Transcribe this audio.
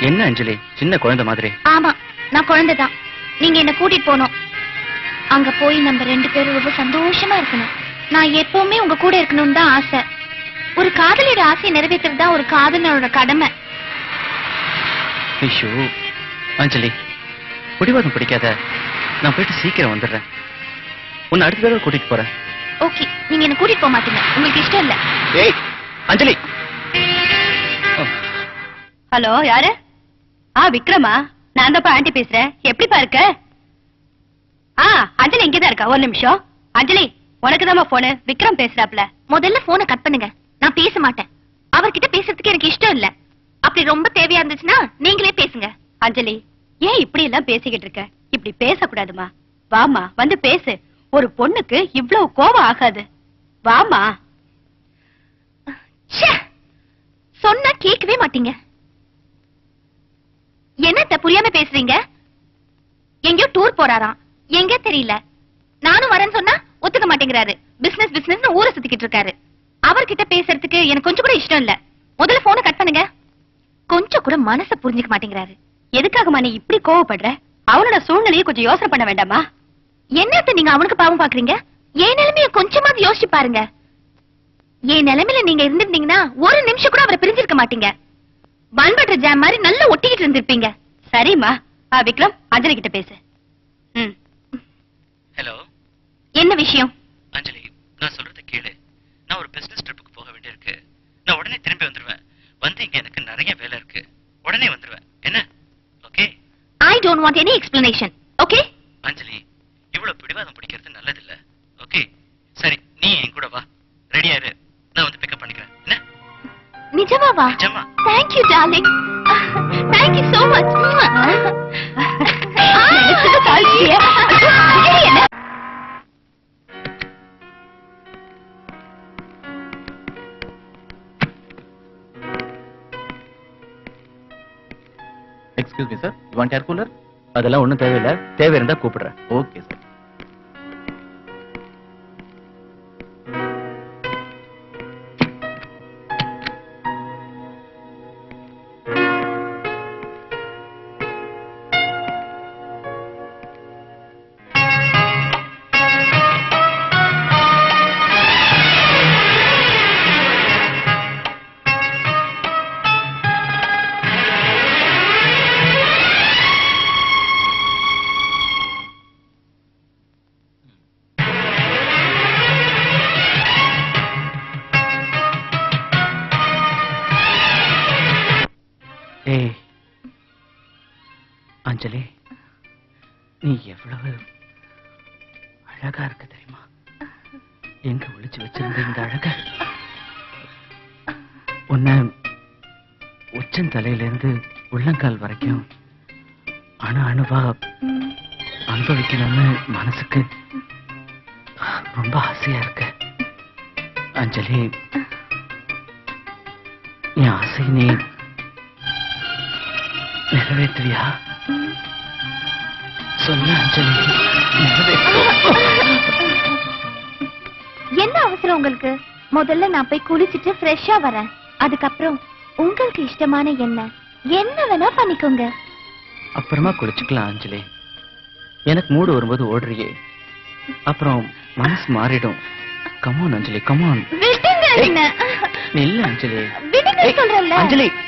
என்ன அஞ்சலி சின்ன குழந்தை மாதிரி ஆமா நான் குழந்தைதான் நீங்க என்ன கூட்டிட்டு போகணும் அங்க போய் நம்ம ரெண்டு பேரும் ரொம்ப சந்தோஷமா இருக்கணும் நான் எப்பவுமே உங்க கூட இருக்கணும்னு தான் ஆசை ஒரு காதலியோட ஆசையை நிறைவேற்றுறது தான் ஒரு காதலனோட கடமை ஐயோ அஞ்சலி பிடிவாதம் பிடிக்காத நான் போயிட்டு சீக்கிரம் வந்துடுறேன் உன்னை அடுத்த தடவை கூட்டிட்டு போறேன் ஓகே நீங்க என்ன கூட்டிட்டு போக மாட்டீங்க உங்களுக்கு இஷ்டம் இல்ல ஏய் அஞ்சலி ஹலோ யாரு ஆ விக்ரமா நான் தான்ப்பா ஆண்டி பேசுறேன் எப்படிப்பா இருக்க ஆ அஞ்சலி இங்கதான் இருக்கா ஒரு நிமிஷம் அஞ்சலி உனக்கு தான்மா போனு விக்ரம் பேசுறாப்ல முதல்ல போனை கட் பண்ணுங்க நான் பேச மாட்டேன் அவர்கிட்ட பேசுறதுக்கு எனக்கு இஷ்டம் இல்ல அப்படி ரொம்ப தேவையா இருந்துச்சுன்னா நீங்களே பேசுங்க அஞ்சலி ஏன் இப்படி எல்லாம் பேசிக்கிட்டு இருக்க இப்படி பேசக்கூடாதுமா வாமா வந்து பேசு ஒரு பொண்ணுக்கு இவ்வளவு கோபம் ஆகாது வாமா ச்சே! சொன்னா கேட்கவே மாட்டீங்க என்னத்த புரியாம பேசுறீங்க எங்கேயோ டூர் போறாராம் எங்க தெரியல நானும் வரேன்னு சொன்னா ஒத்துக்க மாட்டேங்கிறாரு பிசினஸ் பிசினஸ் ஊரை சுத்திக்கிட்டு இருக்காரு அவர்கிட்ட பேசுறதுக்கு எனக்கு கொஞ்சம் கூட இஷ்டம் இல்ல முதல்ல போனை கட் பண்ணுங்க கொஞ்சம் கூட மனச புரிஞ்சுக்க மாட்டேங்கிறாரு எதுக்காகமா நீ இப்படி கோவப்படுற அவனோட சூழ்நிலையை கொஞ்சம் யோசனை பண்ண வேண்டாமா என்னத்த நீங்க அவனுக்கு பாவம் பாக்குறீங்க என் நிலைமைய கொஞ்சமாவது யோசிச்சு பாருங்க என் நிலைமையில நீங்க இருந்திருந்தீங்கன்னா ஒரு நிமிஷம் கூட அவரை பிரிஞ்சிருக்க மாட்டீங்க பண்பற்ற ஜாம் மாதிரி நல்லா ஒட்டிக்கிட்டு இருந்திருப்பீங்க சரிம்மா ஆ, விக்ரம் அஞ்சலி கிட்ட பேசு ம் ஹலோ என்ன விஷயம் அஞ்சலி நான் சொல்றத கேளு நான் ஒரு பிசினஸ் ட்ரிப்புக்கு போக வேண்டியிருக்கு நான் உடனே திரும்பி வந்துருவேன் வந்து இங்க எனக்கு நிறைய வேலை இருக்கு உடனே வந்துருவேன் என்ன okay I don't want any explanation okay Anjali இவ்வளவு பிடிவாதம் பிடிக்கிறது நல்லது இல்ல ஓகே சரி நீ என் கூட வா ரெடியா இரு நான் வந்து பிக்கப் பண்ணிக்கிறேன் என்ன நிஜமாவா நிஜமா thank you darling thank you so much நினைச்சது சாதிச்சிட்டியே. என்ன excuse me sir you want air cooler அதெல்லாம் ஒண்ணும் தேவையில்லை தேவை இருந்தா கூப்பிடுறேன் ஓகே சார் ஏய் அஞ்சலி நீ எவ்வளவு அழகா இருக்க தெரியுமா எங்க ஒளிச்சு வச்சிருந்த இந்த அழக உன்னை உச்சந்தலையிலிருந்து உள்ளங்கால் வரைக்கும் அணு அணுவா அனுபவிக்கணும்னு மனசுக்கு ரொம்ப ஆசையா இருக்கு அஞ்சலி என் ஆசை நீ நிறைவேற்றுவியா சொல்ல அஞ்சலி நிறைவேற்று என்ன அவசரம் உங்களுக்கு முதல்ல நான் போய் குளிச்சிட்டு ஃப்ரெஷ்ஷா வரேன் அதுக்கப்புறம் உங்களுக்கு இஷ்டமான என்ன என்ன வேணா பண்ணிக்கோங்க அப்புறமா குளிச்சுக்கலாம் அஞ்சலி எனக்கு மூடு வரும்போது ஓடுறியே அப்புறம் மனசு மாறிடும் கமான் அஞ்சலி கமான் விடுங்க என்ன இல்ல அஞ்சலி விடுங்க ஏய், சொல்றேன்ல அஞ்சலி